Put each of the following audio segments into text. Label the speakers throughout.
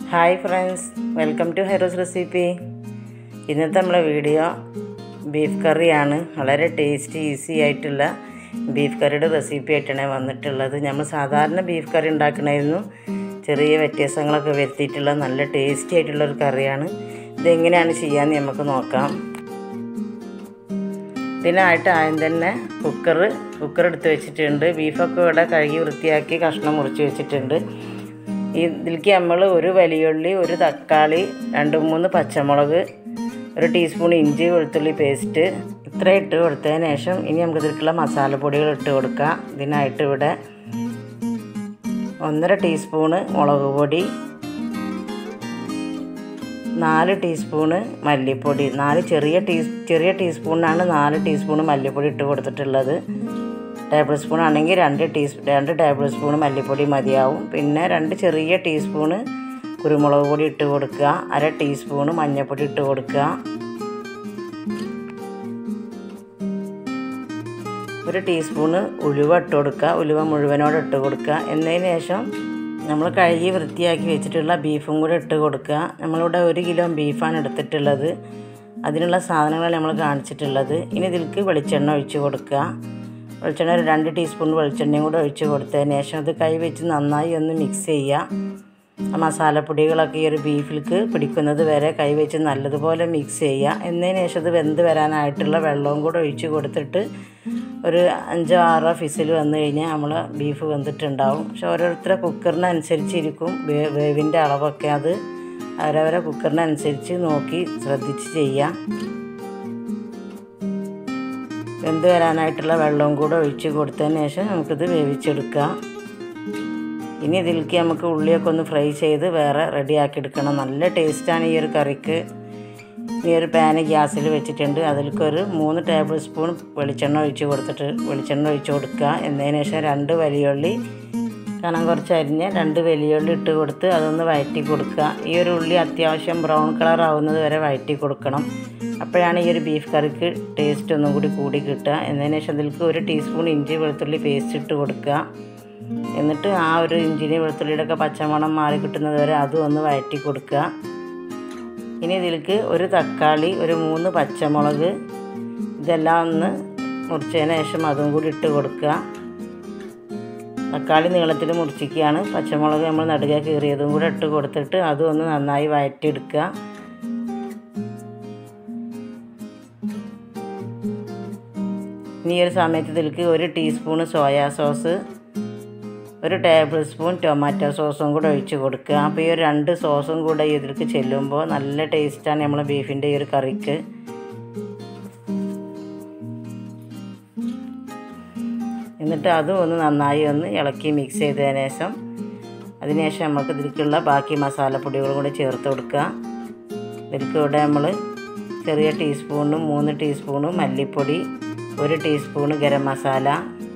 Speaker 1: hi friends welcome to hero's recipe ഇന്നത്തെ നമ്മളെ video beef കറിയാണ് വളരെ ടേസ്റ്റി ഈസി ആയിട്ടുള്ള ബീഫ് കറിയുടെ റെസിപ്പി ആയിട്ടാണ് വന്നിട്ടുള്ളത് നമ്മൾ സാധാരണ ബീഫ് കറി ഉണ്ടാക്കണമായിരുന്നു ചെറിയ വ്യത്യാസങ്ങളൊക്കെ വരുത്തിയിട്ടുള്ള നല്ല ടേസ്റ്റി ആയിട്ടുള്ള ഒരു കറിയാണ് ഇതെങ്ങനെയാണ് ചെയ്യാമെന്ന് നമുക്ക് നോക്കാം ഇതിനായിട്ട് ആദ്യം തന്നെ കുക്കർ കുക്കർ എടുത്ത് വെച്ചിട്ടുണ്ട് ബീഫൊക്കെ ഇവിടെ കഴുകി വൃത്തിയാക്കി കഷ്ണം മുറിച്ച് വെച്ചിട്ടുണ്ട് ഇതിലേക്ക് നമ്മൾ ഒരു വലിയുള്ളി ഒരു തക്കാളി രണ്ട് മൂന്ന് പച്ചമുളക് ഒരു ടീസ്പൂൺ ഇഞ്ചി വെളുത്തുള്ളി പേസ്റ്റ് ഇത്ര ഇട്ട് കൊടുത്തതിന് ശേഷം ഇനി നമുക്ക് ഇതിലേക്കുള്ള മസാലപ്പൊടികൾ ഇട്ട് കൊടുക്കാം ഇതിനായിട്ട് ഇവിടെ ഒന്നര ടീസ്പൂണ് മുളക് പൊടി നാല് ടീസ്പൂണ് മല്ലിപ്പൊടി നാല് ചെറിയ ടീ ചെറിയ ടീസ്പൂണിനാണ് നാല് ടീസ്പൂണ് മല്ലിപ്പൊടി ഇട്ട് കൊടുത്തിട്ടുള്ളത് ടേബിൾ സ്പൂൺ ആണെങ്കിൽ രണ്ട് ടീസ് രണ്ട് ടേബിൾ സ്പൂൺ മല്ലിപ്പൊടി മതിയാവും പിന്നെ രണ്ട് ചെറിയ ടീസ്പൂണ് കുരുമുളക് പൊടി ഇട്ട് കൊടുക്കുക അര ടീസ്പൂണ് മഞ്ഞൾപ്പൊടി ഇട്ട് കൊടുക്കുക ഒരു ടീസ്പൂണ് ഉലുവ ഇട്ട് കൊടുക്കുക ഉലുവ മുഴുവനോടെ ഇട്ട് കൊടുക്കുക എന്നതിന് ശേഷം നമ്മൾ കഴുകി വൃത്തിയാക്കി വെച്ചിട്ടുള്ള ബീഫും കൂടെ ഇട്ട് കൊടുക്കുക നമ്മളിവിടെ ഒരു കിലോ ബീഫാണ് എടുത്തിട്ടുള്ളത് അതിനുള്ള സാധനങ്ങൾ നമ്മൾ കാണിച്ചിട്ടുള്ളത് ഇനി ഇതിലേക്ക് വെളിച്ചെണ്ണ ഒഴിച്ച് കൊടുക്കുക വെളിച്ചെണ്ണ ഒരു രണ്ട് ടീസ്പൂൺ വെളിച്ചെണ്ണയും കൂടെ ഒഴിച്ച് കൊടുത്തതിന് ശേഷം അത് കൈ വെച്ച് നന്നായി ഒന്ന് മിക്സ് ചെയ്യുക ആ മസാലപ്പൊടികളൊക്കെ ഈ ഒരു ബീഫിലേക്ക് പിടിക്കുന്നത് വരെ കൈ വെച്ച് നല്ലതുപോലെ മിക്സ് ചെയ്യുക എന്നതിന് ശേഷം അത് വെന്ത് വരാനായിട്ടുള്ള വെള്ളവും കൂടെ ഒഴിച്ച് കൊടുത്തിട്ട് ഒരു അഞ്ചോ ആറോ ഫിസിൽ വന്നു കഴിഞ്ഞാൽ നമ്മൾ ബീഫ് വെന്തിട്ടുണ്ടാവും പക്ഷെ ഓരോരുത്തരെ കുക്കറിനനുസരിച്ചിരിക്കും വേ വേവിൻ്റെ അളവൊക്കെ അത് അവരവരെ കുക്കറിനനുസരിച്ച് നോക്കി ശ്രദ്ധിച്ച് ചെയ്യാം വെന്ത് വരാനായിട്ടുള്ള വെള്ളവും കൂടെ ഒഴിച്ച് കൊടുത്തതിന് ശേഷം നമുക്കിത് വേവിച്ചെടുക്കാം ഇനി ഇതിലേക്ക് നമുക്ക് ഉള്ളിയൊക്കെ ഒന്ന് ഫ്രൈ ചെയ്ത് വേറെ റെഡിയാക്കി എടുക്കണം നല്ല ടേസ്റ്റാണ് ഈ ഒരു കറിക്ക് ഈ ഒരു പാന് ഗ്യാസിൽ വെച്ചിട്ടുണ്ട് അതിലേക്ക് ഒരു മൂന്ന് ടേബിൾ സ്പൂൺ വെളിച്ചെണ്ണ ഒഴിച്ച് കൊടുത്തിട്ട് വെളിച്ചെണ്ണ ഒഴിച്ച് കൊടുക്കുക എന്നതിന് ശേഷം രണ്ട് വലിയുള്ളി കനം കുറച്ച് അരിഞ്ഞ് രണ്ട് വലിയുള്ളി ഇട്ട് കൊടുത്ത് അതൊന്ന് വഴറ്റി കൊടുക്കുക ഈ ഒരു ഉള്ളി അത്യാവശ്യം ബ്രൗൺ കളർ ആവുന്നത് വരെ വഴറ്റി കൊടുക്കണം അപ്പോഴാണ് ഈ ഒരു ബീഫ് കറിക്ക് ടേസ്റ്റ് ഒന്നും കൂടി കൂടി കിട്ടുക എന്നതിന് ശേഷം അതിലേക്ക് ഒരു ടീസ്പൂൺ ഇഞ്ചി വെളുത്തുള്ളി പേസ്റ്റ് ഇട്ട് കൊടുക്കുക എന്നിട്ട് ആ ഒരു ഇഞ്ചിനി വെളുത്തുള്ളിയുടെ ഒക്കെ പച്ചമണം മാറി കിട്ടുന്നത് വരെ അതും ഒന്ന് വഴറ്റി കൊടുക്കുക ഇനി ഇതിലേക്ക് ഒരു തക്കാളി ഒരു മൂന്ന് പച്ചമുളക് ഇതെല്ലാം ഒന്ന് മുറിച്ചതിന് ശേഷം അതും കൂടി ഇട്ട് കൊടുക്കുക തക്കാളി നീളത്തിൽ മുറിച്ചിക്കുകയാണ് പച്ചമുളക് നമ്മൾ നടുക കീറിയതും കൂടെ ഇട്ട് കൊടുത്തിട്ട് അതും ഒന്ന് നന്നായി വഴറ്റിയെടുക്കുക ഇനി ഒരു സമയത്ത് ഇതിലേക്ക് ഒരു ടീസ്പൂണ് സോയാ സോസ് ഒരു ടേബിൾ സ്പൂൺ ടൊമാറ്റോ സോസും കൂടെ ഒഴിച്ച് കൊടുക്കുക അപ്പോൾ ഈ ഒരു രണ്ട് സോസും കൂടെ ഇതിലേക്ക് ചെല്ലുമ്പോൾ നല്ല ടേസ്റ്റാണ് നമ്മൾ ബീഫിൻ്റെ ഈ ഒരു കറിക്ക് എന്നിട്ട് അതും ഒന്ന് നന്നായി ഒന്ന് ഇളക്കി മിക്സ് ചെയ്തതിന് ശേഷം അതിനുശേഷം നമുക്ക് ഇതിലേക്കുള്ള ബാക്കി മസാലപ്പൊടികളും കൂടി ചേർത്ത് കൊടുക്കുക ഇതിലേക്ക് ഇവിടെ നമ്മൾ ചെറിയ ടീസ്പൂണും മൂന്ന് ടീസ്പൂണും മല്ലിപ്പൊടി ഒരു ടീസ്പൂണ് ഗരം മസാല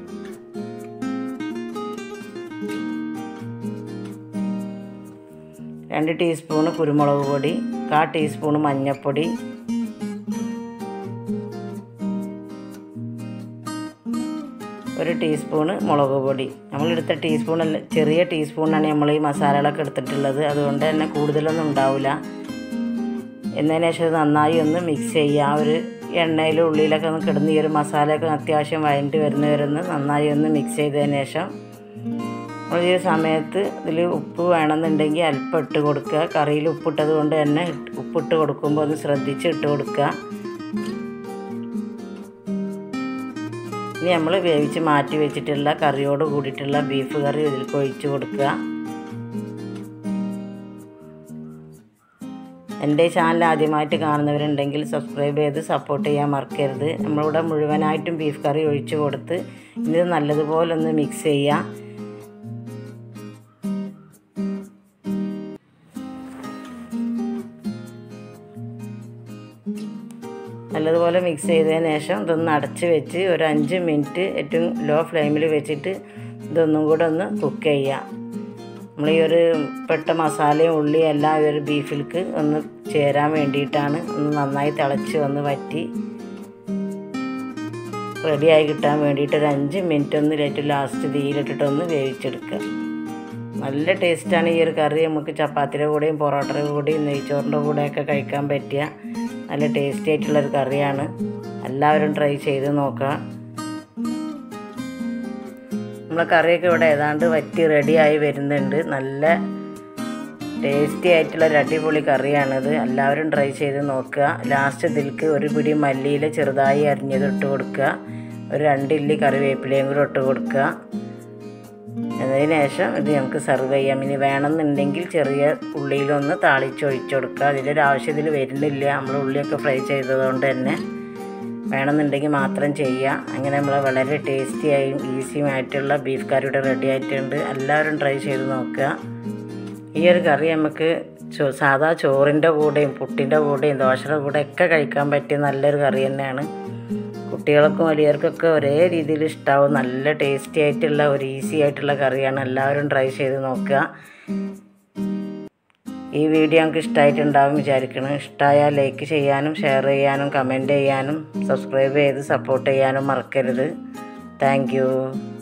Speaker 1: രണ്ട് ടീസ്പൂണ് കുരുമുളക് പൊടി കാ ടീസ്പൂണ് മഞ്ഞൾപ്പൊടി ഒരു ടീസ്പൂണ് മുളക് പൊടി നമ്മളെടുത്ത ടീസ്പൂൺ ചെറിയ ടീസ്പൂണാണ് നമ്മൾ ഈ മസാലകളൊക്കെ എടുത്തിട്ടുള്ളത് അതുകൊണ്ട് തന്നെ കൂടുതലൊന്നും ഉണ്ടാവില്ല എന്നതിന് ശേഷം നന്നായി ഒന്ന് മിക്സ് ചെയ്യുക ആ ഒരു എണ്ണയിലും ഉള്ളിയിലൊക്കെ ഒന്ന് കിടന്ന് ഈ ഒരു മസാലയൊക്കെ അത്യാവശ്യം വഴണ്ടി വരുന്ന വരുന്ന നന്നായി ഒന്ന് മിക്സ് ചെയ്തതിന് ശേഷം നമ്മൾ ഈ സമയത്ത് ഇതിൽ ഉപ്പ് വേണമെന്നുണ്ടെങ്കിൽ അല്പം ഇട്ട് കൊടുക്കുക കറിയിൽ ഉപ്പിട്ടത് കൊണ്ട് തന്നെ ഉപ്പിട്ട് കൊടുക്കുമ്പോൾ ഒന്ന് ശ്രദ്ധിച്ച് ഇട്ട് കൊടുക്കുക ഇനി നമ്മൾ വേവിച്ച് മാറ്റി വെച്ചിട്ടുള്ള കറിയോട് കൂടിയിട്ടുള്ള ബീഫ് കറി ഇതിലേക്ക് ഒഴിച്ച് കൊടുക്കുക എൻ്റെ ചാനൽ ആദ്യമായിട്ട് കാണുന്നവരുണ്ടെങ്കിൽ സബ്സ്ക്രൈബ് ചെയ്ത് സപ്പോർട്ട് ചെയ്യാൻ മറക്കരുത് നമ്മളിവിടെ മുഴുവനായിട്ടും ബീഫ് കറി ഒഴിച്ച് കൊടുത്ത് ഇത് നല്ലതുപോലെ ഒന്ന് മിക്സ് ചെയ്യുക നല്ലതുപോലെ മിക്സ് ചെയ്തതിന് ശേഷം ഇതൊന്ന് അടച്ച് വെച്ച് ഒരു അഞ്ച് മിനിറ്റ് ഏറ്റവും ലോ ഫ്ലെയിമിൽ വെച്ചിട്ട് ഇതൊന്നും കൂടെ ഒന്ന് കുക്ക് ചെയ്യാം നമ്മൾ ഈ ഒരു പെട്ട മസാലയും ഉള്ളിയും എല്ലാം ഈ ഒരു ബീഫിലേക്ക് ഒന്ന് ചേരാൻ വേണ്ടിയിട്ടാണ് ഒന്ന് നന്നായി തിളച്ച് ഒന്ന് വറ്റി റെഡിയായി കിട്ടാൻ വേണ്ടിയിട്ട് ഒരു അഞ്ച് മിനിറ്റ് ഒന്ന് ഏറ്റവും ലാസ്റ്റ് തീയിലിട്ടിട്ടൊന്ന് വേവിച്ചെടുക്കുക നല്ല ടേസ്റ്റാണ് ഈ ഒരു കറി നമുക്ക് ചപ്പാത്തിയുടെ കൂടെയും പൊറോട്ടയുടെ കൂടെയും നെയ്ച്ചോറിൻ്റെ കൂടെയൊക്കെ കഴിക്കാൻ പറ്റിയ നല്ല ടേസ്റ്റി ആയിട്ടുള്ളൊരു കറിയാണ് എല്ലാവരും ട്രൈ ചെയ്ത് നോക്കുക നമ്മളെ കറിയൊക്കെ ഇവിടെ ഏതാണ്ട് വറ്റി റെഡിയായി വരുന്നുണ്ട് നല്ല ടേസ്റ്റി ആയിട്ടുള്ള ഒരു അടിപൊളി കറിയാണിത് എല്ലാവരും ട്രൈ ചെയ്ത് നോക്കുക ലാസ്റ്റ് ഇതിലേക്ക് ഒരു പിടി മല്ലിയില ചെറുതായി അരിഞ്ഞത് ഇട്ട് കൊടുക്കുക ഒരു രണ്ട് ഇല്ലി കറിവേപ്പിലയും കൂടെ ഇട്ട് കൊടുക്കുക അതിന് ശേഷം ഇത് നമുക്ക് സെർവ് ചെയ്യാം ഇനി വേണമെന്നുണ്ടെങ്കിൽ ചെറിയ ഉള്ളിയിലൊന്ന് താളിച്ച് ഒഴിച്ചു കൊടുക്കുക അതിലൊരു ആവശ്യത്തിൽ വരുന്നില്ല നമ്മൾ ഉള്ളിയൊക്കെ ഫ്രൈ ചെയ്തതുകൊണ്ട് തന്നെ വേണമെന്നുണ്ടെങ്കിൽ മാത്രം ചെയ്യുക അങ്ങനെ നമ്മൾ വളരെ ടേസ്റ്റിയായും ഈസിയുമായിട്ടുള്ള ബീഫ് കറി ഇവിടെ റെഡി ആയിട്ടുണ്ട് എല്ലാവരും ട്രൈ ചെയ്ത് നോക്കുക ഈ ഒരു കറി നമുക്ക് ചോ സാധാ ചോറിൻ്റെ കൂടെയും പുട്ടിൻ്റെ കൂടെയും ദോശയുടെ കൂടെ ഒക്കെ കഴിക്കാൻ പറ്റിയ നല്ലൊരു കറി തന്നെയാണ് കുട്ടികൾക്കും വലിയവർക്കൊക്കെ ഒരേ രീതിയിൽ ഇഷ്ടാവും നല്ല ടേസ്റ്റി ആയിട്ടുള്ള ഒരു ഈസി ആയിട്ടുള്ള കറിയാണ് എല്ലാവരും ട്രൈ ചെയ്ത് നോക്കുക ഈ വീഡിയോ നമുക്ക് ഇഷ്ടമായിട്ടുണ്ടാവും വിചാരിക്കണം ഇഷ്ടമായാൽ ലൈക്ക് ചെയ്യാനും ഷെയർ ചെയ്യാനും കമൻറ്റ് ചെയ്യാനും സബ്സ്ക്രൈബ് ചെയ്ത് സപ്പോർട്ട് ചെയ്യാനും മറക്കരുത് താങ്ക്